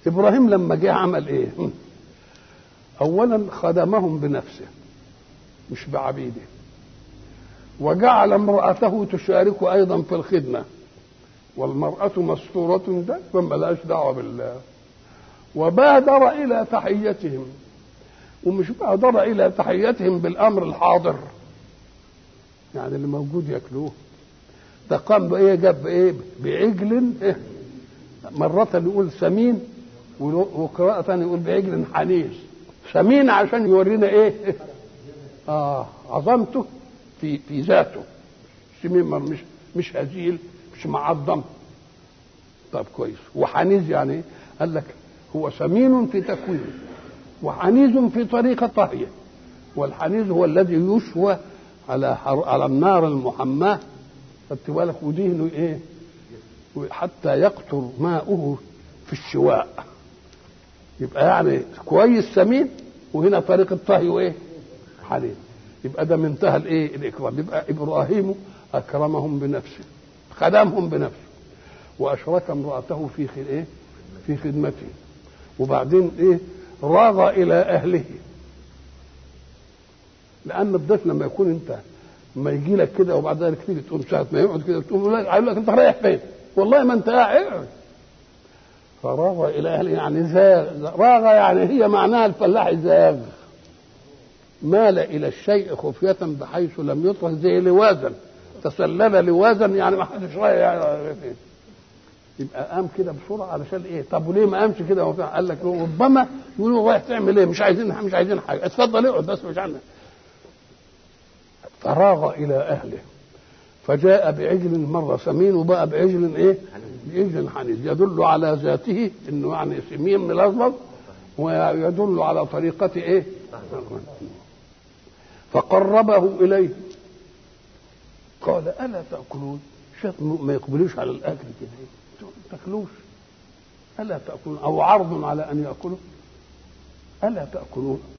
ابراهيم لما جه عمل ايه اولا خدمهم بنفسه مش بعبيده وجعل امرأته تشارك أيضا في الخدمة والمرأة مستورة ده فما لهاش دعوة بالله وبادر إلى تحيتهم ومش بادر إلى تحيتهم بالأمر الحاضر يعني اللي موجود ياكلوه ده قام بإيه جاب إيه بعجل إيه مرة يقول سمين وقراءة ثانية يقول بعجل حنيس سمين عشان يورينا إيه آه عظمته في في ذاته سمين مش مش هزيل مش معظم طب كويس وحنيز يعني ايه؟ قال لك هو سمين في تكوينه وحنيز في طريقة طهيه والحنيز هو الذي يشوى على حر... على النار المحماة خدت بالك ودهنه ايه حتى يقطر ماؤه في الشواء يبقى يعني كويس سمين وهنا طريقة طهي وايه حنيز يبقى ده منتهى الايه الاكرام يبقى ابراهيم اكرمهم بنفسه خدمهم بنفسه واشرك امراته في خل... ايه في خدمته وبعدين ايه راغ الى اهله لان الضيف لما يكون انت لما يجي لك كده وبعد ذلك تيجي تقوم ساعه ما يقعد كده تقوم لا يقول لك انت رايح فين؟ والله ما انت قاعد فراغ الى اهله يعني زاغ راغ يعني هي معناها الفلاح زاغ مال الى الشيء خفيه بحيث لم يطرح زي لوازا تسلل لوازا يعني ما حدش رايح يعني فين يبقى قام كده بسرعه علشان ايه طب وليه ما قامش كده قال لك ربما يقولوا رايح تعمل ايه مش عايزين مش عايزين حاجه اتفضل اقعد بس مش عندنا فراغ الى اهله فجاء بعجل مره سمين وبقى بعجل ايه بعجل حنيذ يدل على ذاته انه يعني سمين ملظلظ ويدل على طريقة ايه فقربه اليه قال الا تاكلون ما يقبلوش على الاكل كده تاكلوش الا تاكلون او عرض على ان ياكلوا الا تاكلون